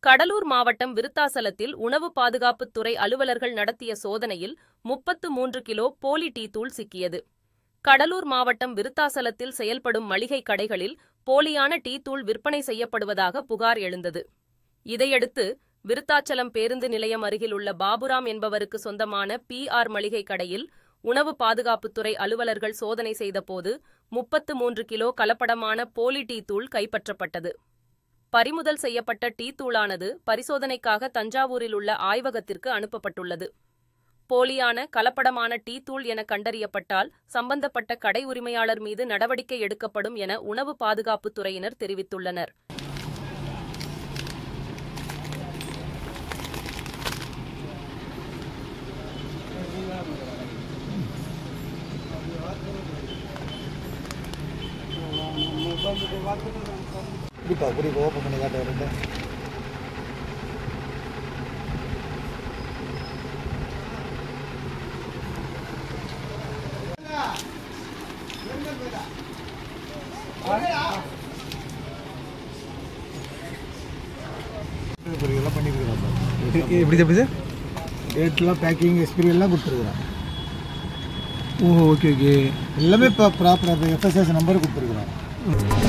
கடலூர் மாவட்டம் விருத்தாசலத்தில் உணவு பாதுகாப்புத் துறை அலுவலர்கள் நடத்திய சோதனையில் முப்பத்து மூன்று கிலோ போலி டீ தூள் சிக்கியது கடலூர் மாவட்டம் விருத்தாசலத்தில் செயல்படும் மளிகை கடைகளில் போலியான டீ தூள் விற்பனை செய்யப்படுவதாக புகார் எழுந்தது இதையடுத்து விருத்தாச்சலம் பேருந்து நிலையம் அருகில் உள்ள பாபுராம் என்பவருக்கு சொந்தமான பி ஆர் மளிகை கடையில் உணவு பாதுகாப்புத்துறை அலுவலர்கள் சோதனை செய்தபோது முப்பத்து மூன்று கிலோ கலப்படமான போலி டீ தூள் கைப்பற்றப்பட்டது பறிமுதல் செய்யப்பட்ட டீ தூளானது பரிசோதனைக்காக தஞ்சாவூரில் உள்ள ஆய்வகத்திற்கு அனுப்பப்பட்டுள்ளது போலியான கலப்படமான டீ தூள் என கண்டறியப்பட்டால் சம்பந்தப்பட்ட கடை உரிமையாளர் மீது நடவடிக்கை எடுக்கப்படும் என உணவு பாதுகாப்புத் துறையினர் தெரிவித்துள்ளனர் குடிப்பா குடிப்பா ஓப்பன் பண்ணி காட்ட வரல எல்லாம் பண்ணியிருக்கிறோம் சார் எப்படி எப்படி சார் டேட்லாம் பேக்கிங் எக்ஸ்பீரி எல்லாம் கொடுத்துருக்குறோம் ஓ ஓகே ஓகே எல்லாமே இப்போ ப்ராப்பராக எஃப்எஸ்எஸ் நம்பர் கொடுத்துருக்குறோம்